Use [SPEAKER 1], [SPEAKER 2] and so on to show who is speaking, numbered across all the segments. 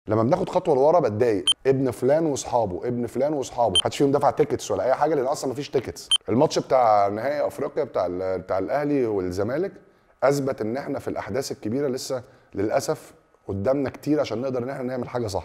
[SPEAKER 1] لما بناخد خطوه لورا بتضايق ابن فلان واصحابه ابن فلان واصحابه محدش فيهم دفع تيكتس ولا اي حاجه لان اصلا مفيش تيكتس الماتش بتاع نهائي افريقيا بتاع ال- بتاع الاهلي والزمالك اثبت ان احنا في الاحداث الكبيره لسه للاسف قدامنا كتير عشان نقدر ان احنا نعمل حاجه صح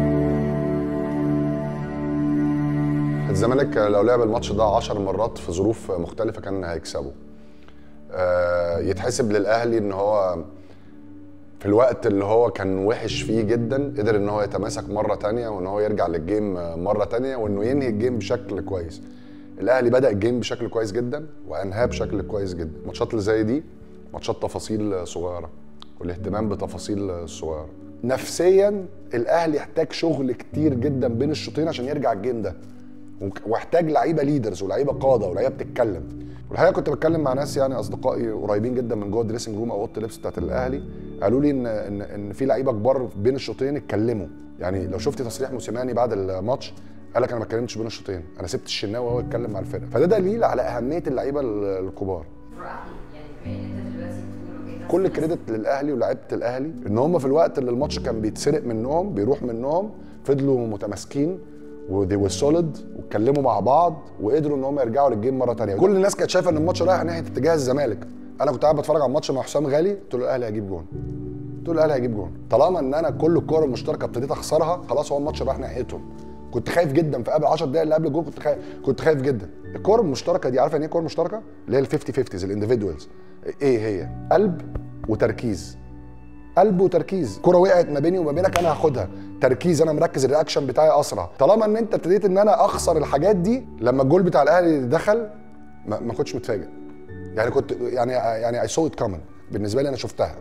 [SPEAKER 1] الزمالك لو لعب الماتش ده 10 مرات في ظروف مختلفه كان هيكسبه آه، يتحسب للاهلي ان هو في الوقت اللي هو كان وحش فيه جدا قدر ان هو يتماسك مره تانية وان هو يرجع للجيم مره تانية وانه ينهي الجيم بشكل كويس الاهلي بدا الجيم بشكل كويس جدا وانهاه بشكل كويس جدا الماتشات اللي زي دي ماتشات تفاصيل صغيره والاهتمام بتفاصيل صغيره نفسيا الاهلي يحتاج شغل كتير جدا بين الشوطين عشان يرجع الجيم ده وك- واحتاج لعيبه ليدرز ولعيبه قاده ولعيبه بتتكلم والحقيقه كنت بتكلم مع ناس يعني اصدقائي قريبين جدا من جوه الدريسنج روم او اوضه اللبس بتاعت الاهلي قالوا لي ان ان ان في لعيبه كبار بين الشوطين اتكلموا يعني لو شفت تصريح موسيماني بعد الماتش قال لك انا ما اتكلمتش بين الشوطين انا سبت الشناوي وهو يتكلم مع الفرقه فده دليل على اهميه اللعيبه ال- الكبار
[SPEAKER 2] يعني بما ان انت دلوقتي بتقول وجهة
[SPEAKER 1] كل الكريدت للاهلي ولاعيبه الاهلي ان هم في الوقت اللي الماتش كان بيتسرق منهم بيروح منهم فضلوا متماسكين وذي وير سوليد واتكلموا مع بعض وقدروا ان هم يرجعوا للجيم مره تانية كل الناس كانت شايفه ان الماتش رايح ناحيه اتجاه الزمالك انا كنت قاعد بتفرج على الماتش مع حسام غالي قلت له الاهلي هيجيب جون قلت له الاهلي هيجيب جون طالما ان انا كل الكور المشتركه ابتديت اخسرها خلاص هو الماتش رايح ناحيتهم كنت خايف جدا في قبل 10 دقايق اللي قبل الجول كنت خايف كنت خايف جدا الكور المشتركه دي عارفه يعني ايه كور مشتركه اللي هي ال 50 50 الانديفيدوالز ايه هي قلب وتركيز قلب وتركيز كرة وقعت ما بيني وما بينك انا هاخدها تركيز انا مركز الرياكشن بتاعي اسرع طالما ان انت ابتديت ان انا اخسر الحاجات دي لما الجول بتاع الاهلي دخل ما, ما كنتش متفاجئ يعني كنت يعني يعني اي سو ات كومن بالنسبه لي انا شفتها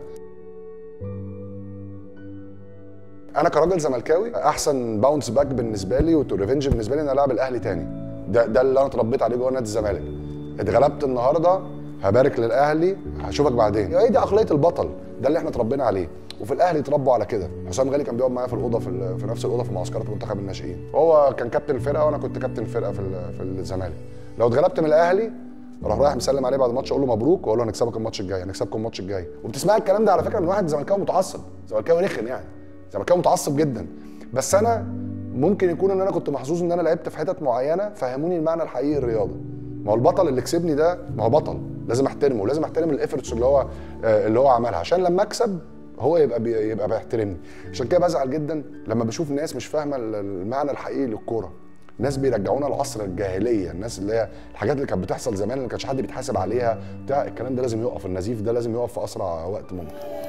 [SPEAKER 1] انا كراجل زملكاوي احسن باونس باك بالنسبه لي وريفنج بالنسبه لي ان أنا العب الاهلي تاني ده ده اللي انا اتربيت عليه جوه نادي الزمالك اتغلبت النهارده هبارك للاهلي هشوفك بعدين هي دي عقليه البطل ده اللي احنا اتربينا عليه وفي الاهلي اتربوا على كده حسام غالي كان بيقعد معايا في الاوضه في, ال- في نفس الاوضه في معسكرات منتخب الناشئين هو كان كابتن الفرقه وانا كنت كابتن الفرقه في ال- في الزمالك لو اتغلبت من الاهلي اروح رايح مسلم عليه بعد الماتش اقول له مبروك واقول له هنكسبك الماتش الجاي هنكسبكم الماتش الجاي وبتسمع الكلام ده على فكره من واحد زملكاوي متعصب زملكاوي رخم يعني زملكاوي متعصب جدا بس انا ممكن يكون ان انا كنت محظوظ ان انا لعبت في حتت معينه فهموني المعنى الحقيقي الرياضه ما هو البطل اللي كسبني ده ما هو بطل لازم احترمه ولازم احترم الافورتس اللي هو آه، اللي هو عملها عشان لما اكسب هو يبقى بي يبقى بيحترمني عشان كده بزعل جدا لما بشوف ناس مش فاهمه ال- المعنى الحقيقي للكوره ناس بيرجعونا لعصر الجاهليه الناس اللي هي الحاجات اللي كانت بتحصل زمان اللي ما كانش حد بيتحاسب عليها بتاع الكلام ده لازم يقف النزيف ده لازم يقف في اسرع وقت ممكن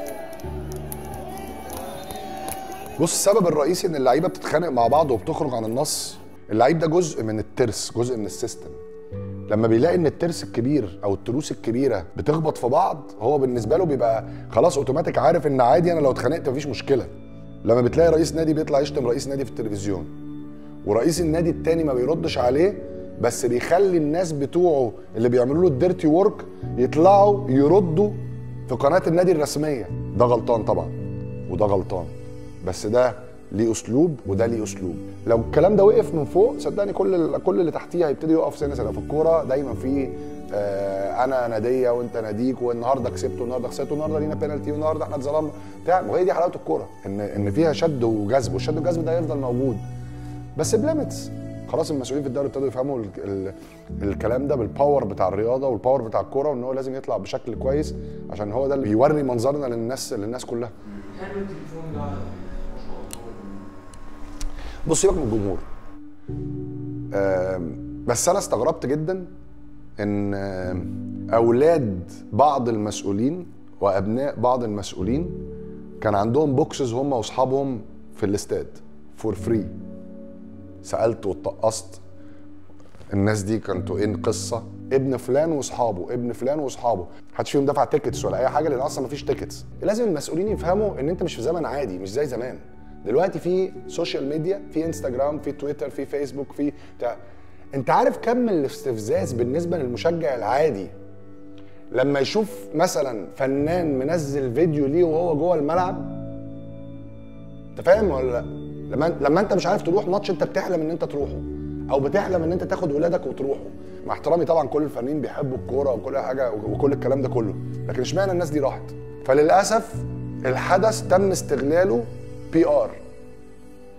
[SPEAKER 1] بص السبب الرئيسي ان اللعيبه بتتخانق مع بعض وبتخرج عن النص اللعيب ده جزء من الترس جزء من السيستم لما بيلاقي ان الترس الكبير او التروس الكبيره بتخبط في بعض هو بالنسبه له بيبقى خلاص اوتوماتيك عارف ان عادي انا لو اتخانقت مفيش مشكله لما بتلاقي رئيس نادي بيطلع يشتم رئيس نادي في التلفزيون ورئيس النادي التاني ما بيردش عليه بس بيخلي الناس بتوعه اللي بيعملوا له الديرتي ورك يطلعوا يردوا في قناه النادي الرسميه ده غلطان طبعا وده غلطان بس ده ليه اسلوب وده ليه اسلوب لو الكلام ده وقف من فوق صدقني كل كل اللي تحتيه هيبتدي يقف سنه سنه في الكوره دايما في آه انا ناديه وانت ناديك والنهارده كسبت والنهارده خسرت والنهارده لينا بينالتي والنهارده احنا اتظلمنا بتاع وهي دي حلاوه الكوره ان ان فيها شد وجذب والشد والجذب ده هيفضل موجود بس بليمتس خلاص المسؤولين في الدوري ابتدوا يفهموا ال ال الكلام ده بالباور بتاع الرياضه والباور بتاع الكوره وان هو لازم يطلع بشكل كويس عشان هو ده اللي بيوري منظرنا للناس للناس كلها
[SPEAKER 3] حلو التليفون ده ما شاء الله
[SPEAKER 1] بص سيبك من الجمهور آم، بس انا استغربت جدا ان آم، اولاد بعض المسؤولين وابناء بعض المسؤولين كان عندهم بوكسز هم واصحابهم في الاستاد فور فري سالت واتقصت الناس دي كانتوا ايه القصه ابن فلان واصحابه ابن فلان واصحابه محدش فيهم دفع تيكتس ولا اي حاجه لان اصلا مفيش تيكتس لازم المسؤولين يفهموا ان انت مش في زمن عادي مش زي زمان دلوقتي في سوشيال ميديا في انستجرام في تويتر في فيسبوك في بتاع انت عارف كم الاستفزاز بالنسبه للمشجع العادي لما يشوف مثلا فنان منزل فيديو ليه وهو جوه الملعب انت فاهم ولا لا لما لما انت مش عارف تروح ماتش انت بتحلم ان انت تروحه او بتحلم ان انت تاخد ولادك وتروحوا مع احترامي طبعا كل الفنانين بيحبوا الكوره وكل حاجه وكل الكلام ده كله لكن اشمعنى الناس دي راحت فللاسف الحدث تم استغلاله بي ار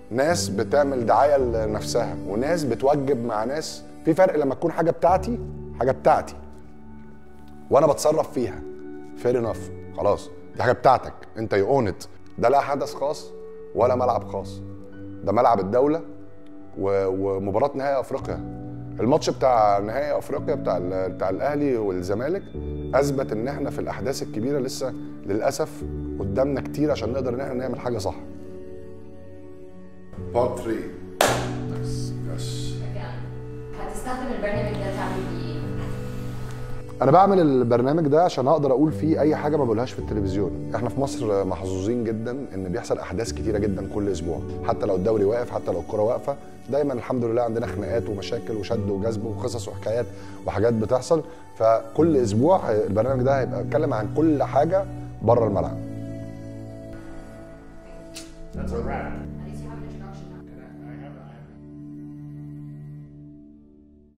[SPEAKER 1] ناس بتعمل دعايه لنفسها وناس بتوجب مع ناس في فرق لما تكون حاجه بتاعتي حاجه بتاعتي وانا بتصرف فيها فير انف خلاص دي حاجه بتاعتك انت يو اون ات ده لا حدث خاص ولا ملعب خاص ده ملعب الدوله و- ومباراه نهائي افريقيا الماتش بتاع نهائي افريقيا بتاع ال- بتاع الاهلي والزمالك اثبت ان احنا في الاحداث الكبيره لسه للاسف قدامنا كتير عشان نقدر ان احنا نعمل حاجه صح بارت 3 يس يس
[SPEAKER 2] هتستخدم البرنامج ده تعمل بيه ايه؟
[SPEAKER 1] انا بعمل البرنامج ده عشان اقدر اقول فيه اي حاجه ما بقولهاش في التلفزيون احنا في مصر محظوظين جدا ان بيحصل احداث كتيره جدا كل اسبوع حتى لو الدوري واقف حتى لو الكره واقفه دايما الحمد لله عندنا خناقات ومشاكل وشد وجذب وقصص وحكايات وحاجات بتحصل فكل اسبوع البرنامج ده هيبقى بيتكلم عن كل حاجه بره الملعب
[SPEAKER 3] That's a wrap.